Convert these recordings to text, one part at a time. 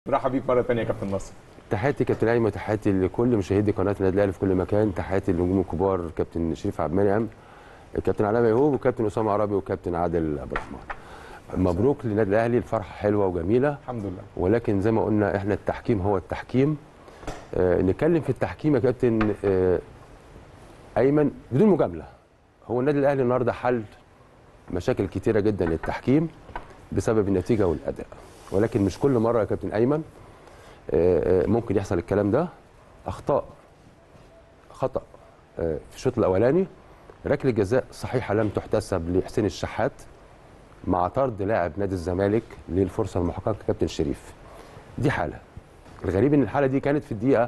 مرحب بيك مره ثانيه يا كابتن نصر تحياتي كابتن ايمن تحياتي لكل مشاهدي قناه النادي الاهلي في كل مكان تحياتي للنجوم الكبار كابتن شريف عبد المنعم الكابتن علاء ميهوب وكابتن اسامه عربي وكابتن عادل ابو الرحمن مبروك للنادي الاهلي الفرحه حلوه وجميله الحمد لله ولكن زي ما قلنا احنا التحكيم هو التحكيم آه نتكلم في التحكيم يا كابتن آه ايمن بدون مجامله هو النادي الاهلي النهارده حل مشاكل كتيره جدا للتحكيم بسبب النتيجه والاداء ولكن مش كل مره يا كابتن ايمن آه، آه، ممكن يحصل الكلام ده اخطاء خطا آه، في الشوط الاولاني ركله جزاء صحيحه لم تحتسب لحسين الشحات مع طرد لاعب نادي الزمالك للفرصه المحققه كابتن شريف دي حاله الغريب ان الحاله دي كانت في الدقيقه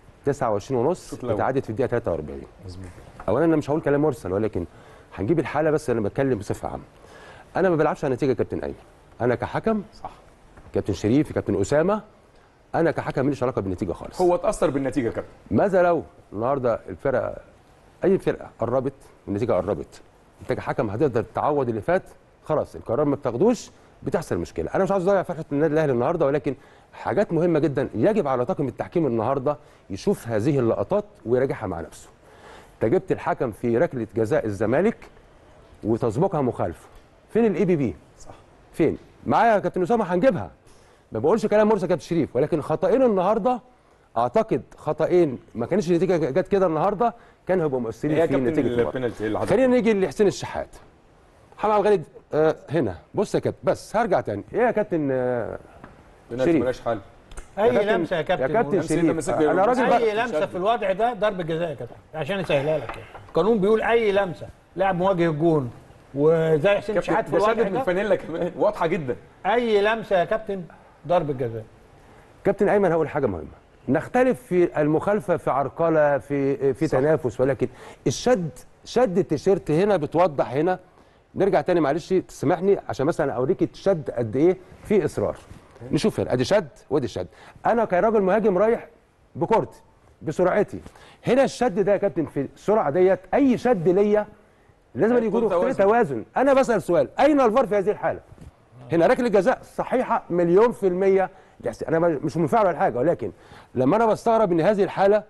29 ونص الشوط الأول. اتعادت في الدقيقه 43 مظبوط اولا انا مش هقول كلام مرسل ولكن هنجيب الحاله بس انا بتكلم بصفه عامه انا ما بلعبش على نتيجه يا كابتن ايمن انا كحكم صح كابتن شريف كابتن اسامه انا كحكم ماليش علاقه بالنتيجه خالص هو اتاثر بالنتيجه يا كابتن ماذا لو النهارده الفرقه اي فرقه قربت والنتيجه قربت انت كحكم هتقدر تعوض اللي فات خلاص القرار ما بتاخدوش بتحصل مشكله انا مش عاوز اضيع فرحه النادي الاهلي النهارده ولكن حاجات مهمه جدا يجب على طاقم التحكيم النهارده يشوف هذه اللقطات ويراجعها مع نفسه انت جبت الحكم في ركله جزاء الزمالك وتسبقها مخالفه فين الاي بي بي صح فين معايا يا كابتن اسامه هنجيبها ما بقولش كلام مرسى كابتن شريف ولكن خطأين النهارده اعتقد خطأين ما كانش النتيجه جت كده النهارده كان هيبقوا هي مؤثرين يا في كابتن نتيجه المباراه البينالتي اللي حضرتك خلينا نيجي لحسين الشحات محمد عبد الغني آه هنا بص يا كابتن بس هرجع تاني ايه يا كابتن آه بينالتي شريف. ملهاش حل اي كابتن- لمسه يا كابتن يا كابتن لمسة أنت شريف ماسك انا راجل بقى اي لمسه في الوضع ده ضربه جزاء يا كابتن عشان يسهلها لك يعني. القانون بيقول اي لمسه لاعب مواجه الجون وزي حسين شحات كابتن في ده الوضع شادد من ده الفانيلا كمان واضحه جدا اي لمسه يا كابتن ضربه جزاء كابتن ايمن هقول حاجه مهمه نختلف في المخالفه في عرقله في في صح. تنافس ولكن الشد شد التيشيرت هنا بتوضح هنا نرجع تاني معلش تسامحني عشان مثلا اوريك الشد قد ايه في اصرار نشوف هنا ادي شد وادي شد انا كراجل مهاجم رايح بكورتي بسرعتي هنا الشد ده يا كابتن في السرعه ديت اي شد ليا لازم هيكون يكون في توازن. توازن انا بسال سؤال اين الفار في هذه الحاله هنا ركله جزاء صحيحه مليون في المية يحس- انا مش منفعل ولا حاجه ولكن لما انا بستغرب ان هذه الحاله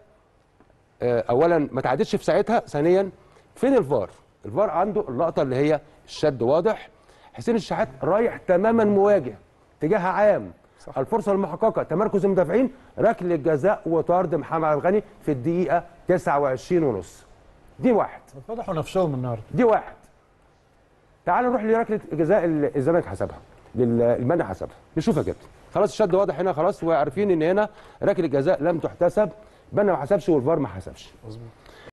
آه، اولا ما تعدتش في ساعتها ثانيا فين الفار الفار عنده اللقطه اللي هي الشد واضح حسين الشحات رايح تماما مواجه اتجاه عام صح. الفرصه المحققه تمركز المدافعين ركله جزاء وطرد محمد عبد الغني في الدقيقه 29 ونص دي واحد فضحوا نفسهم النهارده دي واحد تعال نروح لركله جزاء ال- الزمالك حسبها لل- المنع حسبها نشوف يا كابتن خلاص الشد واضح هنا خلاص وعارفين ان هنا ركله جزاء لم تحتسب بنا ما حسبش والفار ما حسبش مظبوط